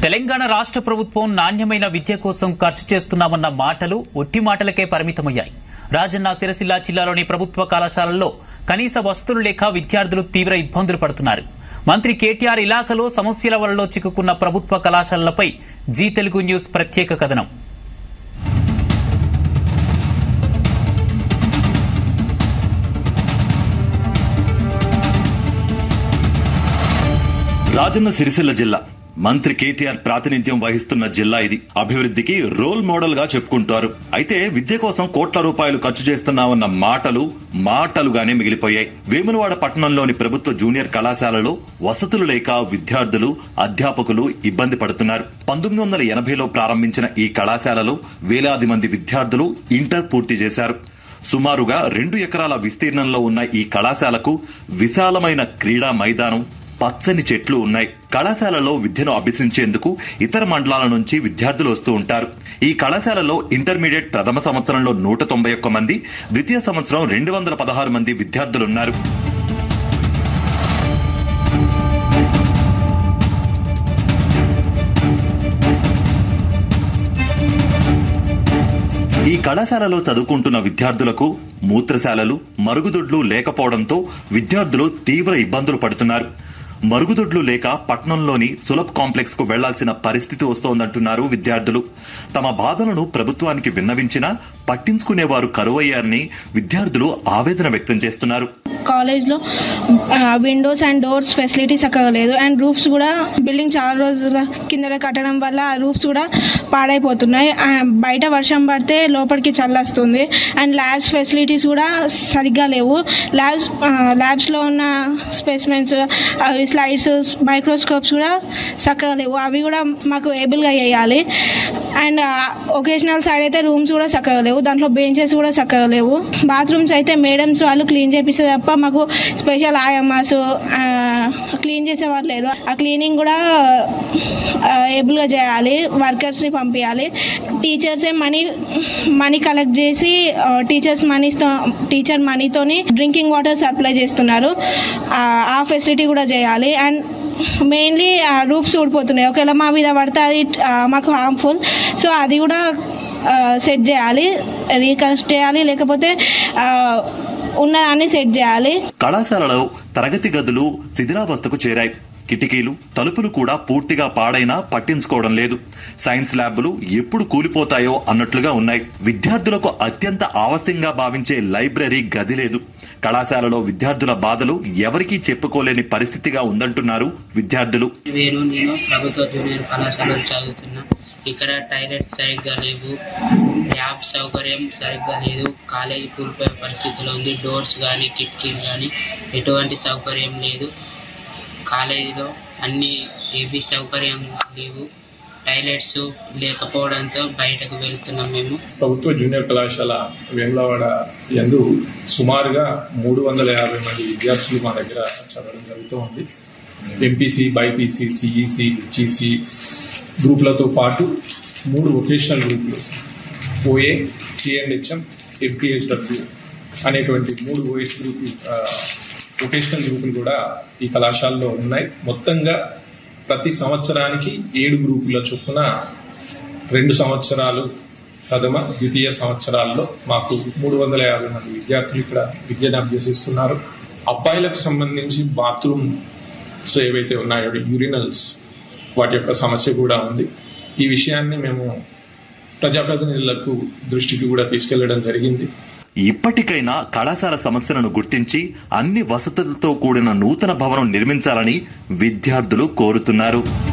తెలంగాణ రాష్ట్ర ప్రభుత్వం నాణ్యమైన విద్య కోసం ఖర్చు చేస్తున్నామన్న మాటలు ఒట్టి మాటలకే పరిమితమయ్యాయి రాజన్న సిరసిల్ల జిల్లాలోని ప్రభుత్వ కళాశాలల్లో కనీస వసతులు లేక విద్యార్థులు తీవ్ర ఇబ్బందులు పడుతున్నారు మంత్రి కేటీఆర్ ఇలాఖలో సమస్యల వలలో చిక్కుకున్న ప్రభుత్వ కళాశాలలపై జీ తెలుగు న్యూస్ ప్రత్యేక కథనం రాజన్న సిరిసిల్ల జిల్లా మంత్రి కేటీఆర్ ప్రాతినిధ్యం వహిస్తున్న జిల్లా ఇది అభివృద్ధికి రోల్ మోడల్ గా చెప్పుకుంటారు అయితే విద్య కోసం కోట్ల రూపాయలు ఖర్చు చేస్తున్నామన్న మాటలు మాటలుగానే మిగిలిపోయాయి వేములవాడ పట్టణంలోని ప్రభుత్వ జూనియర్ కళాశాలలో వసతులు లేక విద్యార్థులు అధ్యాపకులు ఇబ్బంది పడుతున్నారు పంతొమ్మిది వందల ఎనభైలో ప్రారంభించిన ఈ కళాశాలలో వేలాది మంది విద్యార్థులు ఇంటర్ పూర్తి చేశారు సుమారుగా రెండు ఎకరాల విస్తీర్ణంలో ఉన్న ఈ కళాశాలకు విశాలమైన క్రీడా మైదానం పచ్చని చెట్లు ఉన్నాయి కళాశాలలో విద్యను అభ్యసించేందుకు ఇతర మండలాల నుంచి విద్యార్థులు వస్తూ ఉంటారు ఈ కళాశాలలో ఇంటర్మీడియట్ ప్రథమ సంవత్సరంలో నూట తొంభై ఒక్క మంది ద్వితీయ సంవత్సరం రెండు వందల పదహారు మంది విద్యార్థులున్నారు ఈ కళాశాలలో చదువుకుంటున్న విద్యార్థులకు మూత్రశాలలు మరుగుదొడ్లు లేకపోవడంతో విద్యార్థులు తీవ్ర ఇబ్బందులు పడుతున్నారు మరుగుదొడ్లు లేక పట్నంలోని సులభ్ కాంప్లెక్స్ కు వెళ్లాల్సిన పరిస్థితి వస్తోందంటున్నారు విద్యార్థులు తమ బాధలను ప్రభుత్వానికి విన్నవించినా పట్టించుకునేవారు కరువయ్యారని విద్యార్థులు ఆవేదన వ్యక్తం చేస్తున్నారు కాలేజ్లో విండోస్ అండ్ డోర్స్ ఫెసిలిటీస్ చక్కగా లేదు అండ్ రూఫ్స్ కూడా బిల్డింగ్ చాలా రోజుల కింద కట్టడం వల్ల ఆ రూఫ్స్ కూడా పాడైపోతున్నాయి ఆ, బయట వర్షం పడితే లోపలికి చల్లొస్తుంది అండ్ ల్యాబ్స్ ఫెసిలిటీస్ కూడా సరిగ్గా లేవు ల్యాబ్స్ ల్యాబ్స్లో ఉన్న స్పెసిమెన్స్ అవి స్లైడ్స్ మైక్రోస్కోప్స్ కూడా చక్కగా లేవు అవి కూడా మాకు ఏబుల్గా వేయాలి అండ్ ఒకేషనల్ సైడ్ అయితే రూమ్స్ కూడా చక్కగా లేవు దాంట్లో బెంచెస్ కూడా చక్కగా లేవు బాత్రూమ్స్ అయితే మేడమ్స్ వాళ్ళు క్లీన్ చేపిస్తే తప్ప మాకు స్పెషల్ ఆయమ్మాస్ క్లీన్ చేసేవారు లేరు ఆ క్లీనింగ్ కూడా ఏబుల్గా చేయాలి వర్కర్స్ని పంపించాలి టీచర్సే మనీ మనీ కలెక్ట్ చేసి టీచర్స్ మనీతో టీచర్ మనీతోని డ్రింకింగ్ వాటర్ సప్లై చేస్తున్నారు ఆ, ఆ ఫెసిలిటీ కూడా చేయాలి అండ్ మెయిన్లీ రూప్స్ ఊడిపోతున్నాయి ఒకవేళ మా మీద పడితే అది ఆ, మాకు హార్మ్ఫుల్ సో అది కూడా సెట్ చేయాలి రీకన్స్ట్ చేయాలి లేకపోతే ఆ, ఉన్నదాన్ని సెట్ చేయాలి కళాశాలలో తరగతి గదులు శిథిలావస్థకు చేరాయి కిటికీలు తలుపులు కూడా పూర్తిగా పాడైనా పట్టించుకోవడం లేదు సైన్స్ ల్యాబ్లు ఎప్పుడు కూలిపోతాయో అన్నట్లుగా ఉన్నాయి విద్యార్థులకు అత్యంత ఆవశ్యంగా భావించే లైబ్రరీ గది లేదు కళాశాలలో విద్యార్థుల బాధలు ఎవరికీ చెప్పుకోలేని పరిస్థితిగా ఉందంటున్నారు విద్యార్థులు వేరు నేను ప్రభుత్వ జూనియర్ కళాశాలలో చదువుతున్నా ఇక్కడ టాయిలెట్స్ సరిగ్గా లేవు ల్యాబ్ సౌకర్యం సరిగ్గా లేదు కాలేజీ కూలిపోయే పరిస్థితిలో ఉంది డోర్స్ కానీ కిటికీలు కానీ ఎటువంటి సౌకర్యం లేదు కాలేజీలో అన్ని ఏబీ సౌకర్యం లేవు టాయిలెట్స్ లేకపోవడంతో బయటకు వెళ్తున్నాం మేము ప్రభుత్వ జూనియర్ కళాశాల వేములవాడ యందు సుమారుగా మూడు వందల యాభై మంది విద్యార్థులు మా దగ్గర చదవడం జరుగుతూ ఉంది ఎంపీసీ బైపీసీ సిఈసి హెచ్ఈసి గ్రూపులతో పాటు మూడు వొకేషనల్ గ్రూపులు ఓఏ టిఎన్హెచ్ఎం ఎంపీహెచ్డబ్ల్యూ అనేటువంటి మూడు ఓహెచ్ గ్రూప్ వొకేషనల్ గ్రూపులు కూడా ఈ కళాశాలలో ఉన్నాయి మొత్తంగా ప్రతి సంవత్సరానికి ఏడు గ్రూపుల చొప్పున రెండు సంవత్సరాలు ప్రథమ ద్వితీయ సంవత్సరాల్లో మాకు మూడు వందల యాభై మంది విద్యార్థులు ఇక్కడ విద్యను అభ్యసిస్తున్నారు అబ్బాయిలకు సంబంధించి బాత్రూమ్స్ ఏవైతే ఉన్నాయో యూరినల్స్ వాటి యొక్క సమస్య కూడా ఉంది ఈ విషయాన్ని మేము ప్రజాప్రతినిధులకు దృష్టికి కూడా తీసుకెళ్లడం జరిగింది ఇప్పటికైనా కళాశాల సమస్యలను గుర్తించి అన్ని వసతులతో కూడిన నూతన భవనం నిర్మించాలని విద్యార్థులు కోరుతున్నారు